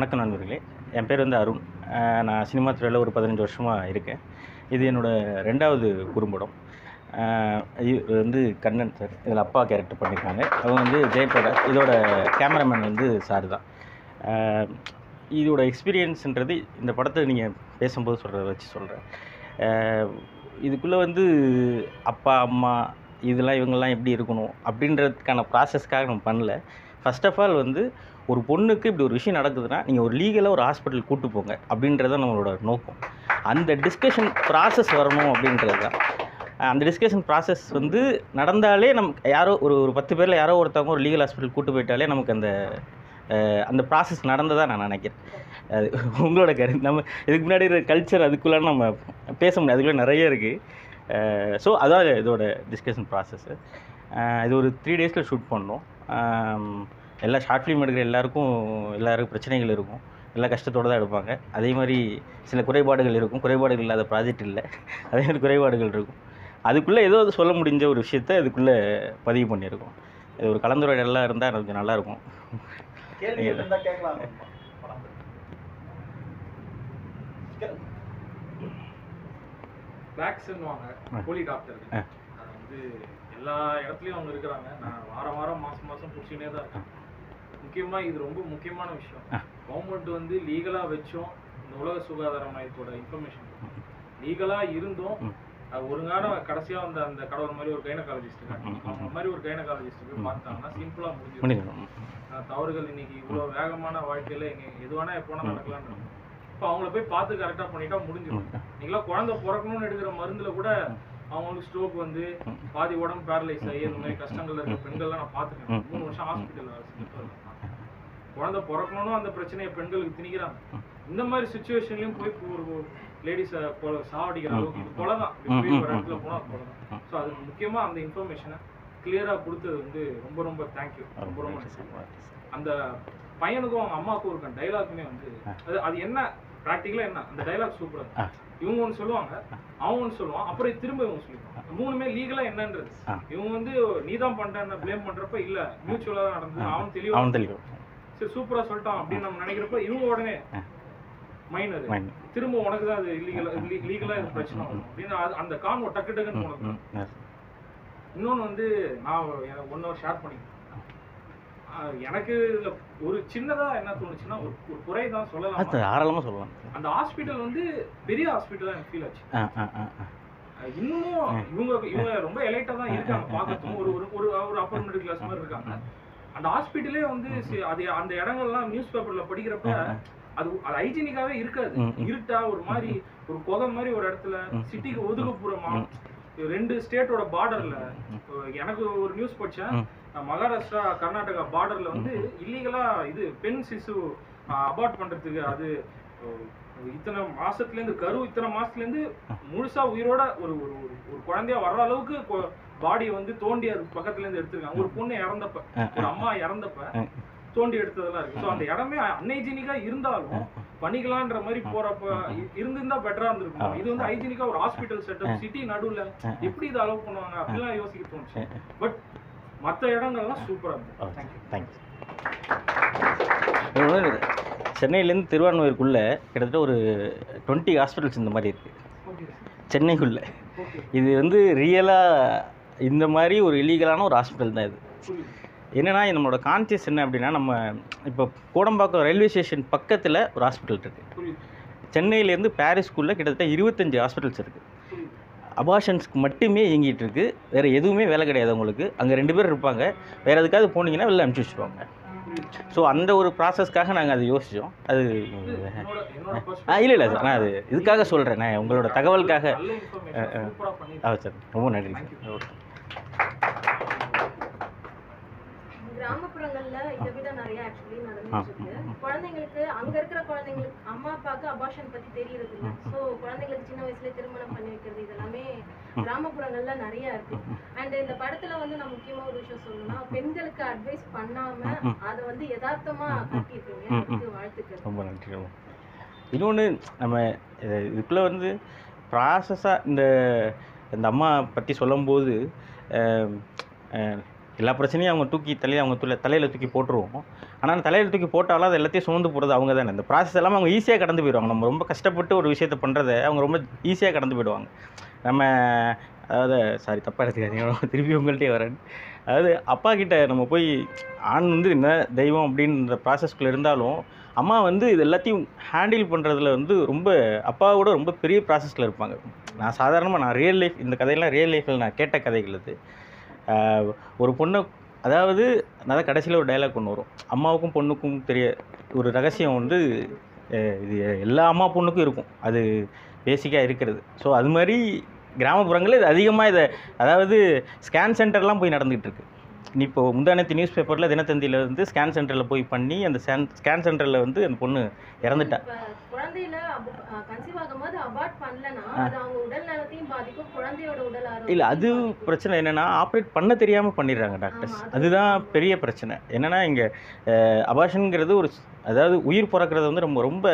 வணக்கம் நண்பர்களே என் பேர் வந்து அருண் அஹ் நான் சினிமா துறையில் ஒரு பதினஞ்சு வருஷமாக இருக்கேன் இது என்னோடய ரெண்டாவது குறும்படம் அஹ் இது வந்து கண்ணன் சார் இதில் அப்பா கேரக்டர் பண்ணியிருக்காங்க அவங்க வந்து ஜெயபிரகாஷ் இதோட கேமராமேன் வந்து சார் தான் அஹ் இதோட எக்ஸ்பீரியன்ஸ்ன்றது இந்த படத்தை நீங்கள் பேசும்போது சொல்கிறத வச்சு சொல்கிறேன் இதுக்குள்ளே வந்து அப்பா அம்மா இதெல்லாம் இவங்கெல்லாம் எப்படி இருக்கணும் அப்படின்றதுக்கான ப்ராசஸ்க்காக நம்ம பண்ணல ஃபர்ஸ்ட் ஆஃப் ஆல் வந்து ஒரு பொண்ணுக்கு இப்படி ஒரு விஷயம் நடக்குதுன்னா நீங்கள் ஒரு லீகலாக ஒரு ஹாஸ்பிட்டல் கூட்டு போங்க அப்படின்றது தான் நம்மளோட நோக்கம் அந்த டிஸ்கஷன் ப்ராசஸ் வரணும் அப்படின்றது தான் அந்த டிஸ்கஷன் ப்ராசஸ் வந்து நடந்தாலே நமக்கு யாரோ ஒரு ஒரு பத்து பேரில் யாரோ ஒருத்தவங்க ஒரு லீகல் ஹாஸ்பிட்டல் கூட்டு போயிட்டாலே நமக்கு அந்த அஹ், அந்த ப்ராசஸ் நடந்ததா நான் நினைக்கிறேன் அது உங்களோட கருத்து நம்ம இதுக்கு முன்னாடி இருக்கிற கல்ச்சர் அதுக்குள்ளே நம்ம பேச முடியாது அதுக்குள்ளே நிறைய இருக்குது ஸோ அதான் இதோட டிஸ்கஷன் ப்ராசஸ்ஸு இது ஒரு த்ரீ டேஸில் ஷூட் பண்ணோம் ஆம், எல்லா ஷார்ட் ஃபிலிம் எடுக்கிற எல்லாருக்கும் எல்லாருக்கும் பிரச்சனைகள் இருக்கும் எல்லா கஷ்டத்தோடு தான் எடுப்பாங்க அதே மாதிரி சில குறைபாடுகள் இருக்கும் குறைபாடுகள் இல்லாத ப்ராஜெக்ட் இல்லை அதே மாதிரி குறைபாடுகள் இருக்கும் அதுக்குள்ளே ஏதோ அது சொல்ல முடிஞ்ச ஒரு விஷயத்த இதுக்குள்ளே பதிவு பண்ணியிருக்கோம் இது ஒரு கலந்துரையாடலாம் இருந்தால் கொஞ்சம் நல்லாயிருக்கும் கேள்வி இருந்தா கேட்கலாம் படம் வேக்சின்வாங்க ஆ. போலி டாக்டர் ஆ. அது வந்து எல்லா இடத்துலையும் அவங்க இருக்கிறாங்க நான் வாரம் வாரம் மாசம் மாசம் பிடிச்சினே தான் இருக்கேன் முக்கியமா இது ரொம்ப முக்கியமான விஷயம் ஆ. கவர்மெண்ட் வந்து லீகலா வச்சோம் இந்த உலக சுகாதார மையத்தோட இன்ஃபர்மேஷன் லீகலா இருந்தும் ம். அது ஒருங்கான கடைசியா வந்த அந்த கடவுள் மாதிரி ஒரு கைனகாலஜிஸ்ட் இருக்காங்க ம், ம், ம். அவங்க மாதிரி ஒரு கைனகாலஜிஸ்ட் போய் ம். பார்த்தாங்கன்னா சிம்பிளா முடிஞ்சிடும் பண்ணிடணும் ஆஹ் தவறுகள் இன்னைக்கு இவ்வளவு வேகமான வாழ்க்கையில எங்க எது வேணா எப்போ வேணா ம். நடக்கலாம்னு இப்போ அவங்கள போய் பார்த்து கரெக்டா பண்ணிட்டா முடிஞ்சிடும் ம். நீங்களா குழந்தை பிறக்கணும்னு எடுக்கிற மருந்துல கூட அவங்களுக்கு ஸ்ட்ரோக் வந்து ம். பாதி உடம்பு பேரலைஸ் ஆகி இந்த மாதிரி கஷ்டங்கள்ல இருக்க பெண்கள்லாம் நான் பார்த்துருக்கேன் ம். மூணு வருஷம் ஹாஸ்பிட்டல் குழந்தை பிறக்கணும்னு அந்த பிரச்சனையை பெண்களுக்கு திணிக்கிறாங்க ம். இந்த மாதிரி சுச்சுவேஷன்லயும் போய் ஒரு லேடிஸை சாவடிக்கிற ம். அளவுக்கு இது கொலை தான் ம். இப்படி ம். ஒரு இடத்துல போனா கொலை ம். தான் ஸோ அதுக்கு முக்கியமா அந்த இன்ஃபர்மேஷனை கிளியரா கொடுத்தது வந்து ரொம்ப ரொம்ப தேங்க்யூ ரொம்ப ரொம்ப நன்றி. அந்த பையனுக்கும் அவங்க அம்மாவுக்கும் இருக்க டைலாக்குமே வந்து ஆ. அது அது என்ன ப்ராக்டிக்கலா என்ன அந்த டைலாக் சூப்பரா ஆ. இருக்கு இவங்க ஒன்று சொல்லுவாங்க அவன் ஒன்று சொல்லுவான் அப்புறம் திரும்ப இவங்க சொல்லுவாங்க மூணுமே லீகலா என்னன்றது ஆ. இவங்க வந்து நீ தான் பண்றேன்னு ப்ளேம் பண்றப்ப இல்ல மியூச்சுவலா தான் நடந்தது அவன் தெளிவா அவன் தெளிவாக சரி சூப்பரா சொல்லிட்டான் அப்படின்னு நம்ம நினைக்கிறப்ப இவங்க உடனே ஆ. மைனர் மைண்ட் திரும்ப உனக்கு தான் அது இல்லீகலா லீகலா இது பிரச்சனை வரும் அப்படின்னு அது- அந்த கான்வோ டக்கு டக்குன்னு உனக்கு ம் ம் இன்னொன்று வந்து நான் எனக்கு ஒன் ஹவர் ஷேர் பண்ணிக்கிறேன் ஆஹ் எனக்கு இதுல ஒரு சின்னதா என்ன தோணுச்சுன்னா ஒரு ஒரு குறை தான் அது சொல்லலாம் தாராளமாக சொல்லலாம் அந்த ஹாஸ்பிட்டல் வந்து பெரிய ஹாஸ்பிட்டல் எனக்கு ஃபீல் ஆச்சு ஆ ஆ ஆ ஆ ஆஹ் இன்னமும் இவங்க இவங்க ரொம்ப எலைட்டா தான் இருக்காங்க பார்க்கறதுக்கும் ஒரு ஒரு ஒரு ஒரு அப்பர் மிடில் கிளாஸ் மாதிரி இருக்காங்க அந்த ஹாஸ்பிட்டலே வந்து சி- அது அந்த இடங்கள்லாம் நியூஸ் பேப்பர்ல படிக்கிறப்ப அது அது ஹைஜீனிக்காவே இருக்காது ம், ம். இருட்டா ஒரு மாதிரி ஒரு குகம் மாதிரி ஒரு இடத்துல ம். சிட்டிக்கு ஒதுக்குப்புறமா ம். ரெண்டு ஸ்டேட்டோட பார்டர்ல எனக்கு ஒரு நியூஸ் படிச்சேன் ம். அஹ் மகாராஷ்டிரா கர்நாடகா பார்டர்ல வந்து இல்லீகலா இது பெண் சிசு அபார்ட் பண்றதுக்கு அது அஹ், இத்தனை மாசத்துல இருந்து கரு இத்தனை மாசத்துல இருந்து முழுசா உயிரோட ஒரு ஒரு ஒரு- ஒரு குழந்தையா வர்ற அளவுக்கு பாடியை வந்து தோண்டி அது பக்கத்துல இருந்து எடுத்திருக்காங்க ஒரு பொண்ணு இறந்தப்ப ஆ, ஒரு அம்மா இறந்தப்ப ஆ. தோண்டி எடுத்ததெல்லாம் இருக்கு ஸோ அந்த இடமே அன்ஹைஜீனிக்கா இருந்தாலும் பண்ணிக்கலான்ற மாதிரி போறப்ப இ- இருந்திருந்தா பெட்டரா இருந்திருக்கும் இது வந்து ஹைஜீனிக்கா ஒரு ஹாஸ்பிட்டல் செட்டப் சிட்டி நடுவுல எப்படி இதை அலோவ் பண்ணுவாங்க அப்படிலாம் யோசிக்க தோணுச்சு பட் மத்த இடங்கள்லாம் சூப்பரா இருந்துச்சு தேங்க்யூ தேங்க்ஸ் சென்னையிலேருந்து திருவான்மையூருக்குள்ளே கிட்டத்தட்ட ஒரு டுவெண்ட்டி ஹாஸ்பிட்டல்ஸ் இந்த மாதிரி இருக்குது ஓகே சென்னைக்குள்ளே ஓகே இது வந்து ரியலாக இந்த மாதிரி ஒரு இல்லீகலான ஒரு ஹாஸ்பிட்டல் தான் இது புரியுது என்னன்னா நம்மளோட கான்சியஸ் என்ன அப்படின்னா நம்ம இப்போ கோடம்பாக்கம் ரயில்வே ஸ்டேஷன் பக்கத்தில் ஒரு ஹாஸ்பிட்டல் இருக்குது புரியுது சென்னையிலேருந்து பாரிஸ்க்குள்ளே கிட்டத்தட்ட இருபத்தஞ்சி ஹாஸ்பிட்டல்ஸ் இருக்குது புரியுது அபாஷன்ஸ்க்கு மட்டுமே இயங்கிட்டு இருக்கு வேறு எதுவுமே வேலை கிடையாது உங்களுக்கு அங்கே ரெண்டு பேர் இருப்பாங்க வேறு எதுக்காவது போனீங்கன்னா வெளில அனுப்பிச்சி வச்சுருவாங்க புரியுது ஸோ அந்த ஒரு ப்ராசஸ்க்காக நாங்கள் அதை யோசித்தோம் அது இது என்னோட என்னோட ஆ perspective இல்லை இல்லை சார் நான் அது இதுக்காக சொல்கிறேன் நான் உங்களோட தகவலுக்காக நல்ல இன்ஃபர்மேஷன் சூப்பரா பண்ணி ஆ சார் ரொம்ப நன்றி சார் ஓகே கிராமப்புறங்கள்ல இதை விட நிறைய ஆக்சுவலி நடந்துட்டு இருக்கு குழந்தைங்களுக்கு அங்க இருக்கிற குழந்தைங்களுக்கு அம்மா அப்பாவுக்கு அபார்ஷன் பத்தி தெரியறது இல்ல சோ குழந்தைங்களுக்கு சின்ன வயசுல திருமணம் பண்ணி வைக்கிறது இதெல்லாமே கிராமப்புறங்கள்ல நிறைய இருக்கு அண்ட் இந்த படத்துல வந்து நான் முக்கியமா ஒரு விஷயம் சொல்லணும்னா பெண்களுக்கு அட்வைஸ் பண்ணாம அதை வந்து யதார்த்தமா காட்டியிருக்கீங்க அதுக்கு வாழ்த்துக்கள் ரொம்ப நன்றி ரொம்ப இன்னொன்று நம்ம இது- இதுக்குள்ளே வந்து ப்ராசஸாக இந்த இந்த அம்மா பற்றி சொல்லும்போது அஹ், அஹ், எல்லா பிரச்சனையும் அவங்க தூக்கி தலையில் அவங்க துளை தலையில் தூக்கி போட்டுருவோம் ஆனால் தலையில் தூக்கி போட்டாலும் அது எல்லாத்தையும் சுமந்து போகிறது அவங்க தானே இந்த ப்ராசஸ் எல்லாமே அவங்க ஈஸியாக கடந்து போயிடுவாங்க நம்ம ரொம்ப கஷ்டப்பட்டு ஒரு விஷயத்தை பண்ணுறத அவங்க ரொம்ப ஈஸியாக கடந்து போயிடுவாங்க நம்ம அதாவது சாரி தப்பாக எடுத்துக்காதீங்க திருப்பி உங்கள்கிட்டயே வரேன் அதாவது அப்பா கிட்ட நம்ம போய் ஆண் வந்து என்ன தெய்வம் அப்படின்ற ப்ராசஸ்குள்ளே இருந்தாலும் அம்மா வந்து இது எல்லாத்தையும் ஹேண்டில் பண்ணுறதுல வந்து ரொம்ப அப்பாவோட ரொம்ப பெரிய ப்ராசஸில் இருப்பாங்க நான் சாதாரணமாக நான் ரியல் லைஃப் இந்த கதையெல்லாம் ரியல் லைஃப்பில் நான் கேட்ட கதைகள் இது ஆஹ் ஒரு பொண்ணை அதாவது நான் கடைசியில் ஒரு டைலாக் ஒன்று வரும் அம்மாவுக்கும் பொண்ணுக்கும் தெரிய ஒரு ரகசியம் வந்து அஹ் இது எல்லா அம்மா பொண்ணுக்கும் இருக்கும் அது பேசிக்காக இருக்கிறது ஸோ அது மாதிரி கிராமப்புறங்களில் இது அதிகமாக இதை அதாவது ஸ்கேன் சென்டர்லாம் போய் நடந்துகிட்டு இருக்கு நீ இப்போ முந்தானத்து நியூஸ் பேப்பரில் தினத்தந்தியில் இருந்து ஸ்கேன் சென்டரில் போய் பண்ணி அந்த ஸ்கேன் ஸ்கேன் சென்டரில் வந்து அந்த பொண்ணு இறந்துட்டா இப்ப குழந்தையில கன்சீவ் ஆகும்போது அபார்ட் பண்ணலனா அது அவங்க உடல் நலத்தையும் பாதிக்கும் குழந்தையோட உடல் ஆரோக்கியம் இல்லை அது பிரச்சனை என்னென்னா ஆப்ரேட் பண்ண தெரியாமல் பண்ணிடுறாங்க டாக்டர்ஸ் ஆமா, அது- அதுதான் பெரிய பிரச்சனை என்னென்னா இங்கே அபாஷனுங்கிறது ஒரு ஸ்- அதாவது உயிர் பிறக்கிறது வந்து ரொம்ப ரொம்ப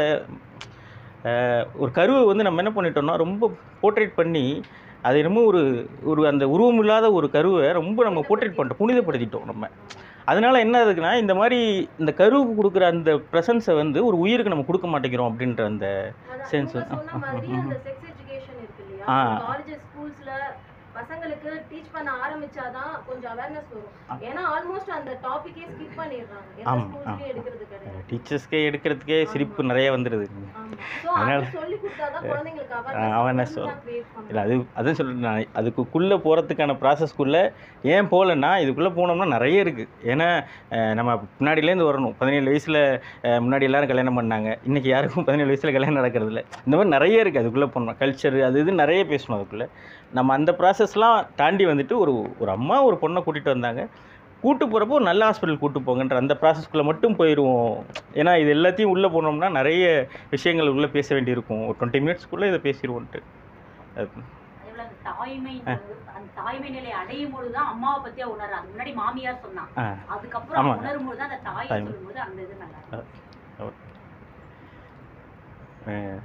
அஹ், ஒரு கருவை வந்து நம்ம என்ன பண்ணிட்டோம்னா ரொம்ப போர்ட்ரேட் பண்ணி அது என்னமோ ஒரு ஒரு அந்த உருவம் இல்லாத ஒரு கருவை ரொம்ப நம்ம போர்ட்ரேட் பண்ணிட்டோம் புனிதப்படுத்திட்டோம் நம்ம அதனால என்ன ஆகுதுன்னா இந்த மாதிரி இந்த கருவுக்கு கொடுக்குற அந்த ப்ரெசன்ஸை வந்து ஒரு உயிருக்கு நம்ம கொடுக்க மாட்டேங்கிறோம் அப்படின்ற அந்த அதான் sense இவங்க வந்து- சொன்ன மாதிரி அந்த செக்ஸ் எஜுகேஷன் இருக்கு இல்லையா ஆ. காலேஜஸ் ஸ்கூல்ஸ்ல பசங்களுக்கு டீச் பண்ண ஆரம்பிச்சாதான் கொஞ்சம் அவேர்னஸ் வரும் ஏன்னா ஆல்மோஸ்ட் அந்த டாபிக்கே ஸ்கிப் பண்ணிடுறாங்க எந்த ஆமா, ஸ்கூல்ஸ்லயும் எடுக்கிறது கிடையாது டீச்சர்ஸ்க்கே எடுக்கிறதுக்கே சிரிப்பு நிறைய வந்துடுது ஆமா சோ அதனால- அது சொல்லி கொடுத்தாதான் குழந்தைங்களுக்கு awareness அவேர்னஸ் வரும். கிரியேட் பண்ணும் இல்லை அது அதான் சொல்கிறேன் நான் அதுக்குள்ளே போகிறதுக்கான ப்ராசஸ்க்குள்ளே ஏன் போகலன்னா இதுக்குள்ளே போனோம்னா நிறைய இருக்குது ஏன்னா அஹ், நம்ம முன்னாடியிலேருந்து வரணும் பதினேழு வயசில் முன்னாடி எல்லாரும் கல்யாணம் பண்ணாங்க இன்றைக்கி யாருக்கும் பதினேழு வயசில் கல்யாணம் நடக்கிறது இல்ல இந்த மாதிரி நிறைய இருக்குது அதுக்குள்ளே போகணும் கல்ச்சர் அது இது நிறைய பேசணும் அதுக்குள்ளே நம்ம அந்த ப்ராசஸ்லாம் தாண்டி வந்துட்டு ஒரு ஒரு அம்மா ஒரு பொண்ணை கூட்டிகிட்டு வந்தாங்க கூட்டு போகிறப்போ ஒரு நல்ல ஹாஸ்பிட்டல் கூட்டு போங்கன்ற அந்த ப்ராசஸ்க்குள்ளே மட்டும் போயிடுவோம் ஏன்னா இது எல்லாத்தையும் உள்ளே போனோம்னா நிறைய விஷயங்கள் உள்ளே பேச வேண்டியிருக்கும் ஒரு டுவெண்ட்டி மினிட்ஸ்க்குள்ளே இதை பேசிடுவோன்ட்டு அது அதேபோல அந்த தாய்மை அந்த தாய்மை நிலை அடையும் பொழுதுதான் அம்மாவை பத்தியா உணர்றாங்க அதுக்கு முன்னாடி மாமியார் சொன்னான் ஆ அதுக்கப்புறம் ஆமா. உணரும் பொழுது அந்த தாயை தாய்மை. சொல்லும்போது அந்த இது நல்லா இருக்கு. அஹ்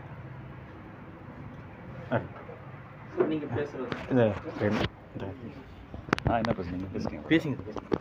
நீங்க பேசுறது இந்த ரெண்டு இந்த நான் என்ன பேசுறீங்க பேசுறீங்க பேசிங்க பேசுங்க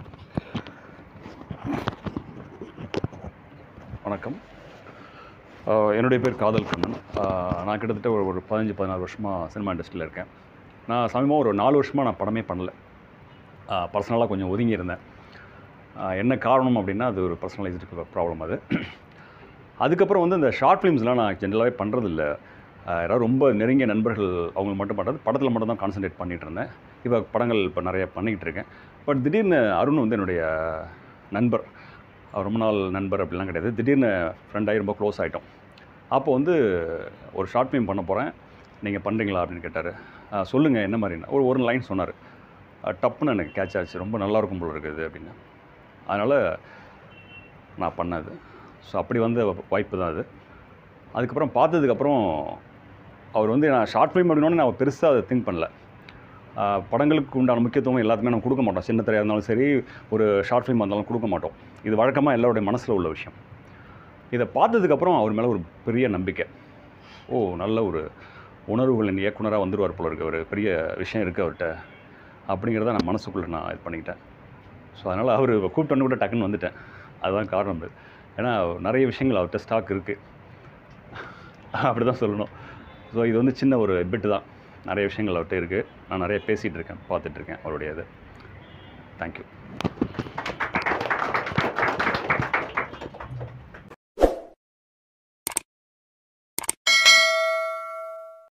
வணக்கம் ஆஹ் என்னுடைய பேர் காதல் கண்ணன் ஆஹ் நான் கிட்டத்தட்ட ஒரு ஒரு பதினஞ்சு பதினாறு வருஷமாக சினிமா இண்டஸ்ட்ரியில் இருக்கேன் நான் சமீபமாக ஒரு நாலு வருஷமாக நான் படமே பண்ணல பர்சனலாக கொஞ்சம் ஒதுங்கி இருந்தேன் ஆஹ் என்ன காரணம் அப்படின்னா அது ஒரு பர்சனலைஸ்டு ப்ராப்ளம் அது அதுக்கப்புறம் வந்து இந்த ஷார்ட் ஃபிலிம்ஸ்லாம் நான் ஜென்ரலாகவே பண்ணுறதில்ல யாராவது ரொம்ப நெருங்கிய நண்பர்கள் அவங்க மட்டும் பண்ணுறது படத்தில் மட்டும் தான் கான்சென்ட்ரேட் பண்ணிகிட்டு இருந்தேன் இப்போ படங்கள் இப்போ நிறைய பண்ணிக்கிட்டு இருக்கேன் பட் திடீர்னு அருண் வந்து என்னுடைய நண்பர் அவர் ரொம்ப நாள் நண்பர் அப்படிலாம் கிடையாது திடீர்னு ஃப்ரெண்டாகி ரொம்ப க்ளோஸ் ஆகிட்டோம் அப்போ வந்து ஒரு ஷார்ட் ஃபிலிம் பண்ண போகிறேன் நீங்கள் பண்ணுறீங்களா அப்படின்னு கேட்டார் சொல்லுங்கள் என்ன மாதிரின்னா ஒரு ஒரு லைன் சொன்னார் டப்புன்னு எனக்கு கேட்ச் ஆச்சு ரொம்ப நல்லா இருக்கும் போல இருக்குது அப்படின்னு அதனால் நான் பண்ணது ஸோ அப்படி வந்த வாய்ப்பு தான் அது அதுக்கப்புறம் பார்த்ததுக்கப்புறம் அவர் வந்து நான் ஷார்ட் ஃபிலிம் அப்படின்னோடனே நான் பெருசாக அதை திங்க் பண்ணல ஆஹ் படங்களுக்கு உண்டான முக்கியத்துவம் எல்லாத்துக்குமே நம்ம கொடுக்க மாட்டோம் சின்ன திரையாக இருந்தாலும் சரி ஒரு ஷார்ட் ஃபிலிம் இருந்தாலும் கொடுக்க மாட்டோம் இது வழக்கமாக எல்லாருடைய மனசில் உள்ள விஷயம் இதை பார்த்ததுக்கப்புறம் அவர் மேலே ஒரு பெரிய நம்பிக்கை ஓ நல்ல ஒரு உணர்வுகளின் இயக்குனராக வந்துருவார் போல இருக்கு ஒரு பெரிய விஷயம் இருக்குது அவர்கிட்ட அப்படிங்கிறத நான் மனசுக்குள்ளே நான் இது பண்ணிக்கிட்டேன் ஸோ அதனால் அவர் கூப்பிட்டு கூட டக்குன்னு வந்துட்டேன் அதுதான் காரணம் அது ஏன்னா நிறைய விஷயங்கள் அவர்கிட்ட ஸ்டாக் இருக்குது அப்படி தான் சொல்லணும் ஸோ இது வந்து சின்ன ஒரு பிட்டு தான் நிறைய விஷயங்கள் அவர்கிட்ட இருக்குது நான் நிறைய பேசிகிட்டு இருக்கேன் பார்த்துட்ருக்கேன் அவருடைய இது தேங்க்யூ